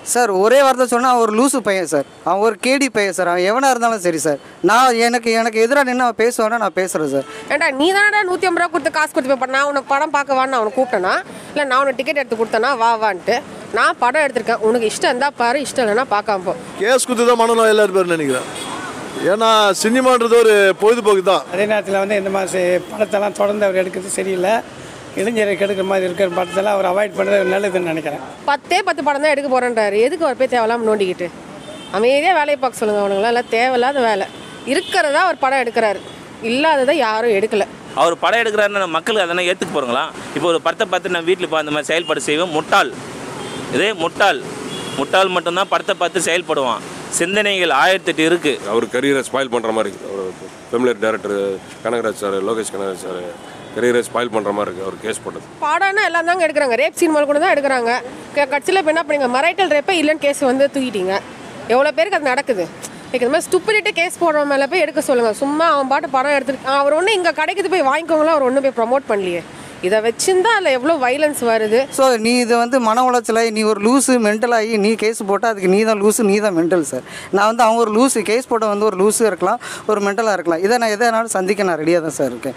sir ஒரே வார்த்தை சொன்னால் அவன் ஒரு லூசு பையன் சார் அவன் ஒரு கேடி பையன் சார் அவன் எவனாக இருந்தாலும் சரி சார் நான் எனக்கு எனக்கு எதிராக நின்று அவன் பேசுவானா நான் பேசுகிறேன் சார் ஏன்டா நீ தானடா நூற்றி ஐம்பது ரூபா கொடுத்து காசு கொடுத்து போய் நான் உனக்கு படம் பார்க்க வான்னு அவனை கூப்பிட்டேனா இல்லை நான் உனக்கு டிக்கெட் எடுத்து கொடுத்தேனா வா வான்ட்டு நான் படம் எடுத்திருக்கேன் உனக்கு இஷ்டம் இருந்தால் பாரு இஷ்டம் இல்லைன்னா பார்க்காம போ கேஸ் கொடுத்து தான் மனநோய் எல்லாரும் பேர் நினைக்கிறேன் ஏன்னா சினிமான்றது ஒரு பொழுதுபோக்கு தான் அதே நேரத்தில் வந்து இந்த மாதிரி படத்தெல்லாம் தொடர்ந்து அவர் எடுக்கிறது சரியில்லை இளைஞருக்கு எடுக்கிற மாதிரி இருக்கிற படத்தெல்லாம் அவர் அவாய்ட் பண்ணுறது நல்லதுன்னு நினைக்கிறேன் பத்தே பத்து படம் தான் எடுக்க போகிறேன்றாரு எதுக்கு அவர் போய் தேவையில்லாமல் நோண்டிக்கிட்டு அமைதியாக வேலையை பார்க்க சொல்லுங்கள் அவனுங்களாம் எல்லாம் தேவையில்லாத வேலை இருக்கிறதா அவர் படம் எடுக்கிறாரு இல்லாததை யாரும் எடுக்கலை அவர் படம் எடுக்கிறாருன்னு நம்ம மக்களுக்கு அதெல்லாம் ஏற்றுக்க போகிறோங்களா இப்போ ஒரு படத்தை பார்த்து நான் வீட்டில் இப்போ அந்த மாதிரி செயல்பட செய்வேன் முட்டாள் இதே முட்டாள் முட்டாள் மட்டும்தான் படத்தை பார்த்து செயல்படுவான் சிந்தனைகள் ஆயிரத்தெட்டு இருக்குது அவர் கரியரை ஸ்பாயில் பண்ணுற மாதிரி இருக்குது அவர் familiar director Kanagaraj sir Lokesh Kanagaraj sir கரியரை ஸ்பாயில் பண்ணுற மாதிரி இருக்குது அவர் கேஸ் போட்டது படம்னா எல்லாம் தாங்க எடுக்கிறாங்க ரேப் சீன் கூட தான் எடுக்கிறாங்க கட்சியில் இப்போ என்ன பண்ணீங்க மரைட்டல் ரேப்பே இல்லைன்னு கேஸ் வந்து தூக்கிட்டீங்க எவ்வளோ பேருக்கு அது நடக்குது இப்போ இந்த மாதிரி ஸ்டூப்பிலிட்டி கேஸ் போடுற மேலே போய் எடுக்க சொல்லுங்கள் சும்மா அவன் பாட்டு படம் எடுத்துட்டு அவர் ஒன்றும் இங்கே கடைக்கு போய் வாங்கிக்கோங்களா அவர் ஒன்றும் போய் ப்ரமோட் பண்ணலையே இதை வச்சுருந்தா அதில் எவ்வளோ வைலன்ஸ் வருது ஸோ நீ இது வந்து மன உளைச்சலாகி நீ ஒரு லூஸு மென்டலாகி நீ கேஸ் போட்டால் அதுக்கு நீ தான் லூஸு நீ தான் மென்டல் சார் நான் வந்து அவன் ஒரு லூஸு கேஸ் போட்ட வந்து ஒரு லூஸு இருக்கலாம் ஒரு மென்டலாக இருக்கலாம் இதை நான் எதனாலும் சந்திக்க நான் ரெடியாக தான் சார் இருக்கேன்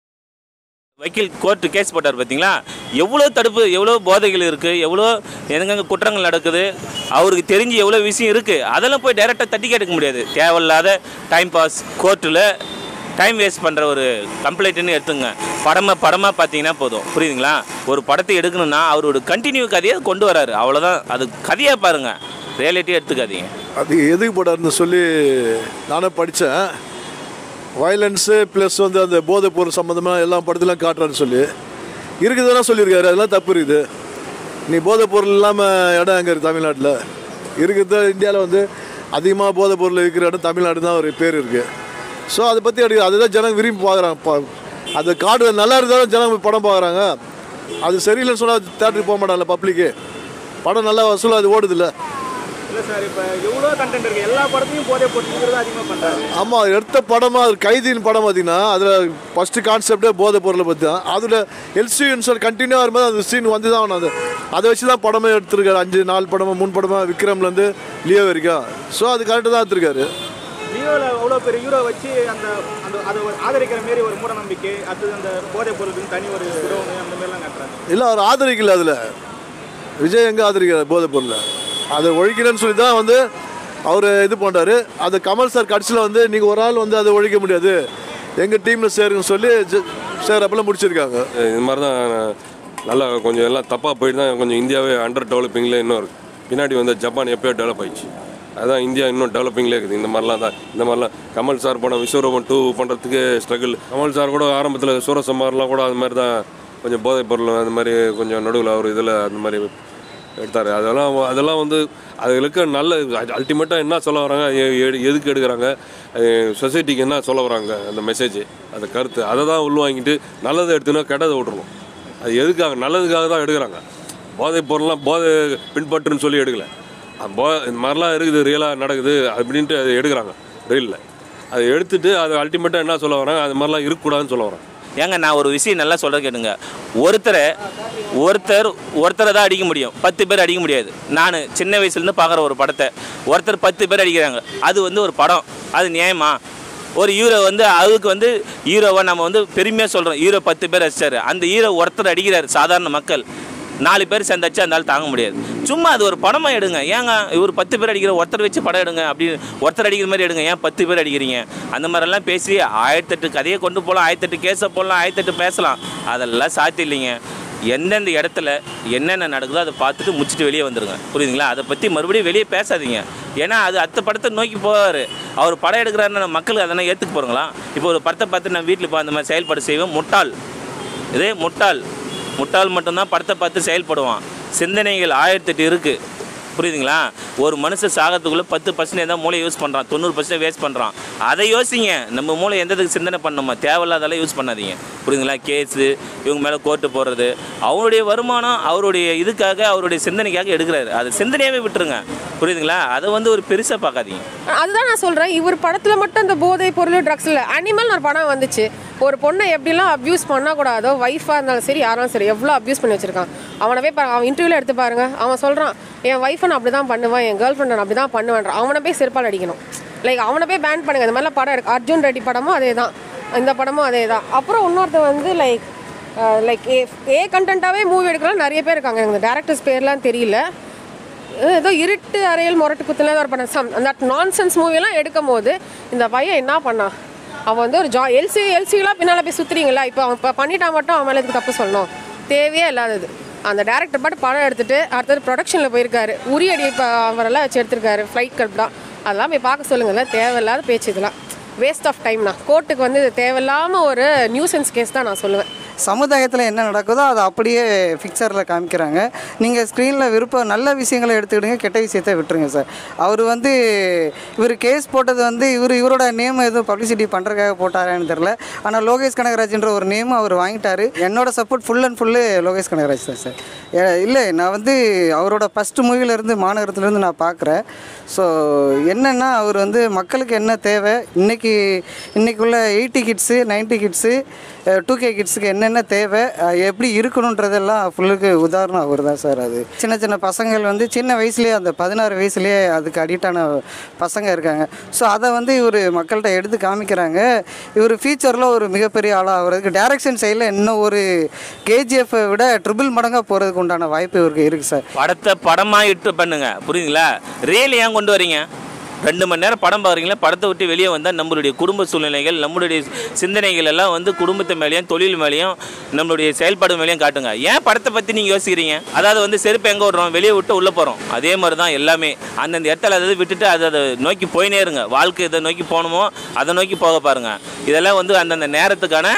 வக்கீல் கோர்ட்டு கேஸ் போட்டார் பார்த்தீங்களா எவ்வளோ தடுப்பு எவ்வளோ போதைகள் இருக்குது எவ்வளோ எங்கெங்க குற்றங்கள் நடக்குது அவருக்கு தெரிஞ்சு எவ்வளோ விஷயம் இருக்குது அதெல்லாம் போய் டைரெக்டாக தட்டி கேட்க முடியாது தேவையில்லாத டைம் பாஸ் கோர்ட்டில் டைம் வேஸ்ட் பண்ணுற ஒரு கம்ப்ளைண்ட்டுன்னு எடுத்துங்க படமாக படமாக பார்த்தீங்கன்னா போதும் புரியுதுங்களா ஒரு படத்தை எடுக்கணும்னா அவரோட கண்டினியூ கதையை கொண்டு வராரு அவ்வளோதான் அது கதையாக பாருங்கள் ரியாலிட்டியாக எடுத்துக்காதீங்க அது எதுக்கு போட்டாருன்னு சொல்லி நானே படித்தேன் வயலன்ஸு ப்ளஸ் வந்து அந்த போதைப் பொருள் சம்மந்தமாக எல்லா படத்துலையும் காட்டுறான்னு சொல்லி இருக்குதுன்னா சொல்லியிருக்காரு அதெல்லாம் தப்பு இருக்குது நீ போதைப் பொருள் இல்லாமல் இடம் எங்கே இருக்குது தமிழ்நாட்டில் இருக்குது இந்தியாவில் வந்து அதிகமாக போதைப் பொருள் இருக்கிற இடம் தமிழ்நாடு தான் ஒரு பேர் இருக்குது ஸோ அதை பற்றி எடுக்க அதுதான் ஜனங்க விரும்பி பார்க்குறாங்க பா அது காடு நல்லா இருந்தாலும் ஜனங்க படம் பார்க்குறாங்க அது சரியில்லைன்னு சொன்னால் தேட்டருக்கு போக மாட்டாங்கல்ல பப்ளிக்கு படம் நல்லா வசூலாக அது ஓடுதில்ல இல்லை சார் இப்போ எவ்வளோ கண்டென்ட் இருக்குது எல்லா படத்தையும் போதை போட்டுக்கிறது அதிகமாக பண்ணுறாரு ஆமாம் எடுத்த படமாக அது கைதியின் படம் பார்த்தீங்கன்னா அதில் ஃபஸ்ட்டு கான்செப்டே போதை பொருளை பற்றி தான் அதில் எல்சின்னு சொல்லி கண்டினியூ வரும்போது அந்த சீன் வந்து தான் ஆகணும் அது அதை வச்சு தான் படமே எடுத்திருக்காரு அஞ்சு நாலு படமாக மூணு படமாக விக்ரம்லேருந்து லியோ வரைக்கும் ஸோ அது கரெக்டாக தான் எடுத்திருக்காரு ஹீரோவில் அவ்வளோ பெரிய ஹீரோ வச்சு அந்த அந்த அதை ஒரு ஆதரிக்கிற மாரி ஒரு மூட நம்பிக்கை அடுத்தது அந்த போதைப் பொருளுக்கு தனி ஒரு குடோனு அந்த மாதிரிலாம் காட்டுறாங்க இல்லை அவர் ஆதரிக்கல அதில் விஜய் எங்கே ஆதரிக்கிறார் போதை பொருளை அதை ஒழிக்கணும்னு சொல்லி தான் வந்து அவர் இது பண்ணுறாரு அது கமல் சார் கடைசியில் வந்து நீங்கள் ஒரு ஆள் வந்து அதை ஒழிக்க முடியாது எங்கள் டீமில் சேருங்கன்னு சொல்லி சேரப்பெல்லாம் முடிச்சிருக்காங்க இது மாதிரி தான் நல்லா கொஞ்சம் எல்லாம் தப்பாக போயிட்டு தான் கொஞ்சம் இந்தியாவே அண்டர் டெவலப்பிங்கில் இன்னும் இருக்குது பின்னாடி வந்து ஜப்பான் எப்பயோ டெவலப் ஆயிடுச்சு அதான் இந்தியா இன்னும் டெவலப்பிங்லேயே இருக்குது இந்த மாதிரிலாம் தான் இந்த மாதிரிலாம் கமல் சார் படம் விஸ்வரூபம் டூ பண்ணுறதுக்கு ஸ்ட்ரகிள் கமல் சார் கூட ஆரம்பத்தில் சூரசம்மார்லாம் கூட அது மாதிரி தான் கொஞ்சம் போதைப் பொருள் அந்த மாதிரி கொஞ்சம் நடுவில் அவர் இதில் அந்த மாதிரி எடுத்தார் அதெல்லாம் அதெல்லாம் வந்து அதுகளுக்கு நல்ல அல்டிமேட்டாக என்ன சொல்ல வராங்க எ- எ- எதுக்கு எடுக்கிறாங்க சொசைட்டிக்கு என்ன சொல்ல வராங்க அந்த மெசேஜ் அந்த கருத்து அதை தான் உள்வாங்கிட்டு நல்லதை எடுத்துனா கெட்டதை விட்டுறணும் அது எதுக்காக நல்லதுக்காக தான் எடுக்கிறாங்க போதைப் பொருள்லாம் போதை பின்பற்றுன்னு சொல்லி எடுக்கல அது போ இந்த மாதிரிலாம் இருக்குது ரியலாக நடக்குது அப்படின்ட்டு அதை எடுக்கிறாங்க ரீலில் அதை எடுத்துட்டு அது அல்டிமேட்டாக என்ன சொல்ல வராங்க அது மாதிரிலாம் இருக்கக்கூடாதுன்னு சொல்ல வராங்க ஏங்க நான் ஒரு விஷயம் நல்லா சொல்ல கேட்டுங்க ஒருத்தரை ஒருத்தர் ஒருத்தரை தான் அடிக்க முடியும் பத்து பேர் அடிக்க முடியாது நான் சின்ன வயசுலேருந்து பார்க்குற ஒரு படத்தை ஒருத்தர் பத்து பேர் அடிக்கிறாங்க அது வந்து ஒரு படம் அது நியாயமா ஒரு ஹீரோ வந்து அதுக்கு வந்து ஹீரோவை நம்ம வந்து பெருமையாக சொல்கிறோம் ஹீரோ பத்து பேர் அடிச்சாரு அந்த ஹீரோ ஒருத்தர் அடிக்கிறாரு சாதாரண மக்கள் நாலு பேர் சேர்ந்தாச்சு அந்த ஆள் தாங்க முடியாது சும்மா அது ஒரு படமாக எடுங்க ஏங்க இவர் பத்து பேர் அடிக்கிற ஒருத்தர் வச்சு படம் எடுங்க அப்படி ஒருத்தர் அடிக்கிற மாதிரி எடுங்க ஏன் பத்து பேர் அடிக்கிறீங்க அந்த மாதிரிலாம் பேசி ஆயிரத்தெட்டு கதையை கொண்டு போகலாம் ஆயிரத்தெட்டு கேஸை போடலாம் ஆயிரத்தெட்டு பேசலாம் அதெல்லாம் சாத்தியம் இல்லைங்க எந்தெந்த இடத்துல என்னென்ன நடக்குதோ அதை பார்த்துட்டு முடிச்சுட்டு வெளியே வந்துடுங்க புரியுதுங்களா அதை பற்றி மறுபடியும் வெளியே பேசாதீங்க ஏன்னா அது அத்த படத்தை நோக்கி போவார் அவர் படம் எடுக்கிறாருன்னு நம்ம மக்கள் அதெல்லாம் ஏற்றுக்க போகிறோங்களா இப்போ ஒரு படத்தை பார்த்து நான் வீட்டில் இப்போ அந்த மாதிரி செயல்பட செய்வேன் முட்டாள் இதே முட்டாள் முட்டாள் மட்டும்தான் படத்தை பார்த்து செயல்படுவான் சிந்தனைகள் ஆயிரத்தெட்டு இருக்குது புரியுதுங்களா ஒரு மனுஷன் சாகிறதுக்குள்ளே பத்து பர்சன்டேஜ் தான் மூளை யூஸ் பண்ணுறான் தொண்ணூறு பர்சன்ட் வேஸ்ட் பண்ணுறான் அதை யோசிங்க நம்ம மூளை எந்ததுக்கு சிந்தனை பண்ணணுமா தேவையில்லாதெல்லாம் யூஸ் பண்ணாதீங்க புரியுதுங்களா கேஸு இவங்க மேலே கோர்ட்டு போடுறது அவருடைய வருமானம் அவருடைய இதுக்காக அவருடைய சிந்தனைக்காக எடுக்கிறாரு அது சிந்தனையாகவே விட்டுருங்க புரியுதுங்களா அதை வந்து ஒரு பெருசாக பார்க்காதீங்க அதுதான் நான் சொல்கிறேன் இவர் படத்தில் மட்டும் இந்த போதை பொருள் ட்ரக்ஸ் இல்லை அனிமல் ஒரு படம் வந்துச்சு ஒரு பொண்ணை எப்படிலாம் அப்யூஸ் பண்ணக்கூடாதோ ஒய்ஃபாக இருந்தாலும் சரி யாரும் சரி எவ்வளோ அப்யூஸ் பண்ணி வச்சிருக்கான் அவனை போய் பாருங்க அவன் இன்டர்வியூல எடுத்து பாருங்க அவன் சொல்கிறான் என் ஒய்ஃபை நான் அப்படி தான் பண்ணுவேன் என் கேர்ள் ஃப்ரெண்டை நான் அப்படி தான் பண்ணுவேன்றான் அவனை போய் செருப்பால் அடிக்கணும் லைக் அவனை போய் பேன் பண்ணுங்க இந்த மாதிரிலாம் படம் இருக்கு அர்ஜுன் ரெட்டி படமும் அதே தான் இந்த படமும் அதே தான் அப்புறம் இன்னொருத்தர் வந்து லைக் லைக் ஏ ஏ கண்டென்ட்டாகவே மூவி எடுக்கலாம் நிறைய பேர் இருக்காங்க எனக்கு டேரக்டர்ஸ் பேர்லாம் தெரியல ஏதோ இருட்டு அறையில் முரட்டு குத்துல ஒரு பண்ண சம் அந்த நான்சென்ஸ் மூவியெல்லாம் எடுக்கும் போது இந்த பையன் என்ன பண்ணான் அவன் வந்து ஒரு ஜா எல்சி எல்சிலாம் பின்னால் போய் சுற்றுறீங்களா இப்போ அவன் இப்போ பண்ணிட்டா மட்டும் அவன் மேலே எதுக்கு தப்பு சொல்லணும் தேவையே இல்லாதது அந்த டேரக்டர் பாட்டு படம் எடுத்துட்டு அடுத்தது ப்ரொடக்ஷனில் போயிருக்காரு உரியடி இப்போ அவரெல்லாம் வச்சு எடுத்திருக்காரு ஃப்ளைட் கட் தான் அதெல்லாம் போய் பார்க்க சொல்லுங்க இதெல்லாம் தேவையில்லாத பேச்சு இதெல்லாம் வேஸ்ட் ஆஃப் டைம்னா கோர்ட்டுக்கு வந்து இது தேவையில்லாமல் ஒரு நியூசன்ஸ் கேஸ் தான் நான் சொல்லுவேன் சமுதாயத்தில் என்ன நடக்குதோ அதை அப்படியே பிக்சரில் காமிக்கிறாங்க நீங்கள் ஸ்க்ரீனில் விருப்பம் நல்ல விஷயங்களை எடுத்துக்கிடுங்க கெட்ட விஷயத்தை விட்டுருங்க சார் அவர் வந்து இவர் கேஸ் போட்டது வந்து இவர் இவரோட நேம் எதுவும் பப்ளிசிட்டி பண்ணுறதுக்காக போட்டாரான்னு தெரில ஆனால் லோகேஷ் கனகராஜ்ன்ற ஒரு நேம் அவர் வாங்கிட்டாரு என்னோட support full and full Lokesh Kanagaraj தான் சார் ஏ- இல்லை நான் வந்து அவரோட ஃபஸ்ட்டு மூவிலேருந்து மாநகரத்துலேருந்து நான் பார்க்குறேன் ஸோ என்னென்னா அவர் வந்து மக்களுக்கு என்ன தேவை இன்னைக்கு இன்னைக்குள்ள eighty kids ninety kids two K கிட்ஸுக்கு என்னென்ன தேவை அஹ் எப்படி இருக்கணுன்றதெல்லாம் ஃபுல்லுக்கு உதாரணம் அவர் தான் சார் அது சின்ன சின்ன பசங்கள் வந்து சின்ன வயசுலேயே அந்த பதினாறு வயசுலேயே அதுக்கு அடிக்டான பசங்க இருக்காங்க ஸோ அதை வந்து இவர் மக்கள்கிட்ட எடுத்து காமிக்கிறாங்க இவர் ஃபியூச்சரில் ஒரு மிகப்பெரிய ஆளாக ஆகிறதுக்கு டைரக்ஷன் சைடில் இன்னும் ஒரு கேஜிஎஃப்பை விட ட்ரிபிள் மடங்காக போகிறதுக்கு உண்டான வாய்ப்பு இவருக்கு இருக்குது சார் படத்தை படமாக இட்டு பண்ணுங்க புரியுதுங்களா ரியல் ஏன் கொண்டு வரீங்க ரெண்டு மணி நேரம் படம் பார்க்குறீங்களா படத்தை விட்டு வெளியே வந்தால் நம்மளுடைய குடும்ப சூழ்நிலைகள் நம்மளுடைய சிந்தனைகள் எல்லாம் வந்து குடும்பத்து மேலேயும் தொழில் மேலேயும் நம்மளுடைய செயல்பாடு மேலேயும் காட்டுங்க ஏன் படத்தை பற்றி நீங்கள் யோசிக்கிறீங்க அதாவது வந்து செருப்பு எங்கே விடுறோம் வெளியே விட்டு உள்ளே போகிறோம் அதே மாதிரி தான் எல்லாமே அந்தந்த இடத்துல அதை விட்டுட்டு அதை அதை நோக்கி போயினே இருங்க வாழ்க்கை எதை நோக்கி போகணுமோ அதை நோக்கி போக பாருங்கள் இதெல்லாம் வந்து அந்தந்த நேரத்துக்கான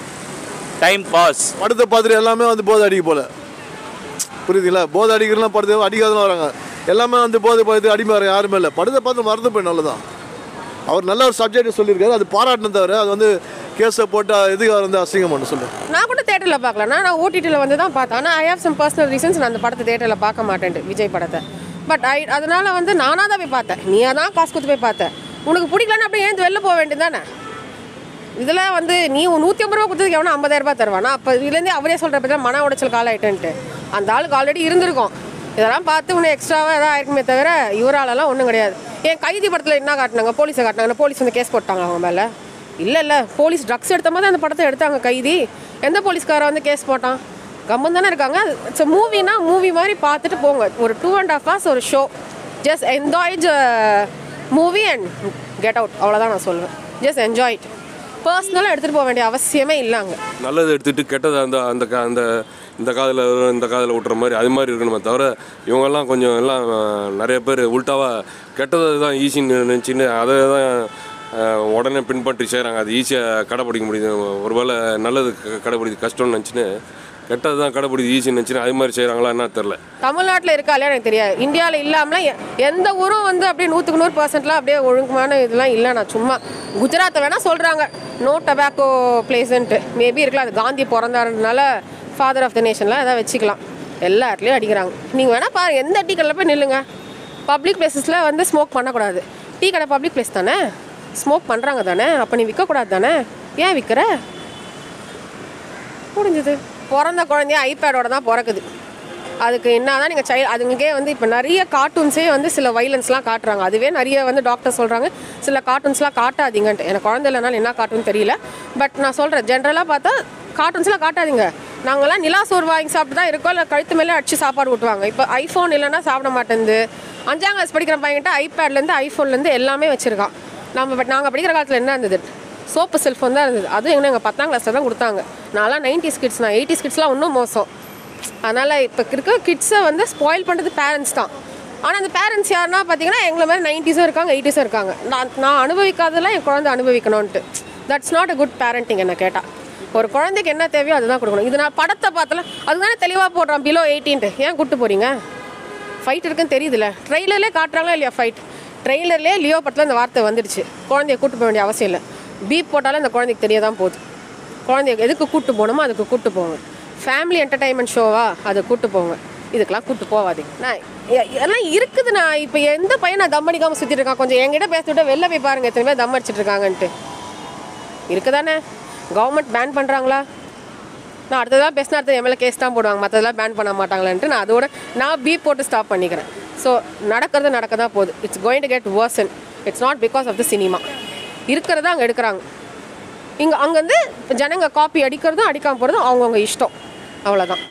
டைம் பாஸ் படத்தை பார்த்துட்டு எல்லாமே வந்து போதை அடிக்க போல புரியுதுங்களா போதை அடிக்கிறலாம் படத்தை அடிக்காதலாம் வராங்க எல்லாமே வந்து போதை படத்துக்கு அடிமை வர யாருமே இல்லை படத்தை பார்த்து மறந்து போய் நல்லதான் அவர் நல்ல ஒரு சப்ஜெக்ட் சொல்லியிருக்காரு அது பாராட்டின தவிர அது வந்து கேஸை போட்டு எதுக்கு அவர் வந்து அசிங்கம் பண்ண சொல்லு நான் கூட தேட்டரில் பார்க்கல நான் ஓடிடியில் வந்து தான் பார்த்தேன் ஆனால் I have some personal reasons நான் அந்த படத்தை தேட்டரில் பார்க்க மாட்டேன்ட்டு விஜய் படத்தை பட் ஐ அதனால வந்து நானாக தான் போய் பார்த்தேன் நீயா தான் காசு கொடுத்து போய் பார்த்தேன் உனக்கு பிடிக்கலன்னா அப்படியே ஏந்து வெளில போக வேண்டியது தானே இதில் வந்து நீ நூற்றி ஐம்பது ரூபா கொடுத்ததுக்கு எவனா ஐம்பதாயிரம் ரூபாய் தருவானா அப்போ இதுலேருந்தே அவரே சொல்கிற பற்றி மன உடைச்சல் கால ஆயிட்டேன்ட்டு அந்த ஆளுக்கு ஆல்ரெடி இருந்திருக்கும் இதெல்லாம் பார்த்து இன்னும் எக்ஸ்ட்ராவாக எதாவது ஆயிருக்குமே தவிர இவராலலாம் ஒன்றும் கிடையாது ஏன் கைதி படத்தில் என்ன காட்டினாங்க போலீஸை காட்டினாங்க போலீஸ் வந்து கேஸ் போட்டாங்க அவங்க மேலே இல்லை இல்லை போலீஸ் ட்ரக்ஸ் எடுத்த மாதிரி அந்த படத்தை எடுத்தாங்க கைதி எந்த போலீஸ்காரன் வந்து கேஸ் போட்டான் கம்மன் தானே இருக்காங்க இட்ஸ் மூவினா மூவி மாதிரி பார்த்துட்டு போங்க ஒரு டூ அண்ட் ஹாஃப் ஹவர்ஸ் ஒரு show just enjoy movie and get out அவ்வளோதான் நான் சொல்லுவேன் ஜஸ்ட் என்ஜாய் இட் பர்சனலாக எடுத்துகிட்டு போக வேண்டிய அவசியமே இல்லைங்க நல்லது எடுத்துட்டு கெட்டதை அந்த அந்த கா- அந்த இந்த காதில் இந்த காதில் விட்டுற மாதிரி அது மாதிரி இருக்கணுமே தவிர இவங்கெல்லாம் கொஞ்சம் எல்லாம் அஹ், நிறைய பேர் உல்ட்டாவாக கெட்டதை தான் ஈஸின்னு நினச்சின்னு அதை தான் அஹ், உடனே பின்பற்றி செய்கிறாங்க அது ஈஸியாக கடைப்பிடிக்க முடியுது ஒருவேளை நல்லது க- கடைப்பிடிக்க கஷ்டம்னு நினச்சின்னு கெட்டது தான் கடைப்பிடிக்க ஈஸின்னு நினச்சின்னு அது மாதிரி செய்கிறாங்களா என்ன தெரில தமிழ்நாட்டில் இருக்காலே எனக்கு தெரியாது இந்தியாவில் இல்லாமல் எ- எந்த ஊரும் வந்து அப்படியே நூற்றுக்கு நூறு பர்சன்ட்லாம் அப்படியே ஒழுக்கமான இதெல்லாம் இல்லை நான் சும்மா குஜராத்தை வேணால் சொல்கிறாங்க நோ டொபாக்கோ பிளேஸ்ன்ட்டு மேபி இருக்கலாம் அது காந்தி பிறந்தாருனால ஃபாதர் ஆஃப் த நேஷன்லாம் எதாவது வச்சுக்கலாம் எல்லா இடத்துலையும் அடிக்கிறாங்க நீங்கள் வேணால் பாருங்க எந்த டீ கடையில் போய் நில்லுங்க பப்ளிக் பிளேசஸில் வந்து ஸ்மோக் பண்ணக்கூடாது டீ கடை பப்ளிக் பிளேஸ் தானே ஸ்மோக் பண்ணுறாங்க தானே அப்போ நீ விற்கக்கூடாது தானே ஏன் விற்கிற முடிஞ்சது பிறந்த குழந்தைய ஐபேடோட தான் பிறக்குது அதுக்கு என்னதான் நீங்கள் சைல்டு அதுங்கே வந்து இப்போ நிறைய கார்ட்டூன்ஸே வந்து சில வைலன்ஸ்லாம் காட்டுறாங்க அதுவே நிறைய வந்து டாக்டர் சொல்கிறாங்க சில கார்ட்டூன்ஸ்லாம் காட்டாதீங்கன்ட்டு எனக்கு குழந்தை இல்லைனாலும் என்ன கார்ட்டூன் தெரியல பட் நான் சொல்கிறேன் ஜென்ரலாக பார்த்தா கார்ட்டூன்ஸ்லாம் காட்டாதீங்க நாங்களாம் நிலா சோறு வாங்கி சாப்பிட்டு தான் இருக்கோம் இல்லை கழுத்து மேலே அடிச்சு சாப்பாடு ஊட்டுவாங்க இப்போ ஐஃபோன் இல்லைன்னா சாப்பிட மாட்டேங்குது அஞ்சாம் கிளாஸ் படிக்கிற பையன்கிட்ட ஐபேட்லேருந்து ஐஃபோன்லேருந்து எல்லாமே வச்சுருக்கான் நம்ம பட் நாங்கள் படிக்கிற காலத்தில் என்ன இருந்தது சோப்பு செல்ஃபோன் தான் இருந்தது அதுவும் எங்கே எங்கள் பத்தாம் கிளாஸில் தான் கொடுத்தாங்க நான்லாம் நைன்டிஸ் கிட்ஸ் நான் எயிட்டிஸ் கிட்ஸ்லாம் இன்னும் மோசம் அதனால் இப்போ இருக்க கிட்ஸை வந்து ஸ்பாயில் பண்ணுறது பேரண்ட்ஸ் தான் ஆனால் அந்த பேரண்ட்ஸ் யாருன்னா பார்த்தீங்கன்னா எங்களை மாதிரி நைன்டிஸும் இருக்காங்க எயிட்டிஸும் இருக்காங்க நான் நான் அனுபவிக்காதெல்லாம் என் குழந்தை அனுபவிக்கணும்ன்ட்டு that's not a good parenting என்ன கேட்டால் ஒரு குழந்தைக்கு என்ன தேவையோ அதுதான் கொடுக்கணும் இது நான் படத்தை பார்த்தல அதுதானே தெளிவாக போடுறான் பிலோ எயிட்டீன்ட்டு ஏன் கூப்பிட்டு போகிறீங்க ஃபைட் இருக்குன்னு தெரியுதுல்ல ட்ரெய்லர்லேயே காட்டுறாங்களா இல்லையா ஃபைட் ட்ரெய்லர்லேயே லியோ படத்தில் இந்த வார்த்தை வந்துடுச்சு குழந்தைய கூட்டு போக வேண்டிய அவசியம் இல்லை பீப் போட்டாலும் இந்த குழந்தைக்கு தெரிய தான் போகுது குழந்தைய எதுக்கு கூட்டு போகணுமோ அதுக்கு கூட்டு போங்க ஃபேமிலி என்டர்டைன்மெண்ட் ஷோவா அதை கூட்டு போங்க இதுக்கெல்லாம் கூட்டு போகாதீங்க நான் எ- எல்லாம் இருக்குது நான் இப்போ எந்த பையன் நான் தம் அடிக்காமல் சுற்றிட்டு இருக்கான் கொஞ்சம் என்கிட்ட பேசிட்டு வெளில போய் பாருங்க எத்தனை பேர் தம் அடிச்சிட்டு இருக்காங்கன்ட்டு இருக்குதானே கவர்மெண்ட் பேன் பண்ணுறாங்களா நான் அடுத்ததாக பேசினா அடுத்த எம்எல்ஏ கேஸ் தான் போடுவாங்க மற்றதெல்லாம் பேன் பண்ண மாட்டாங்களான்ட்டு நான் அதோட நான் பீப் போட்டு ஸ்டாப் பண்ணிக்கிறேன் ஸோ நடக்கிறது நடக்க தான் போகுது it's going to get worsen it's not because of the cinema இருக்கிறத அங்கே எடுக்கிறாங்க இங்கே அங்கேருந்து ஜனங்க காப்பி அடிக்கிறதும் அடிக்காமல் போகிறதும் அவங்கவுங்க இஷ்டம் அவ்வளோதான்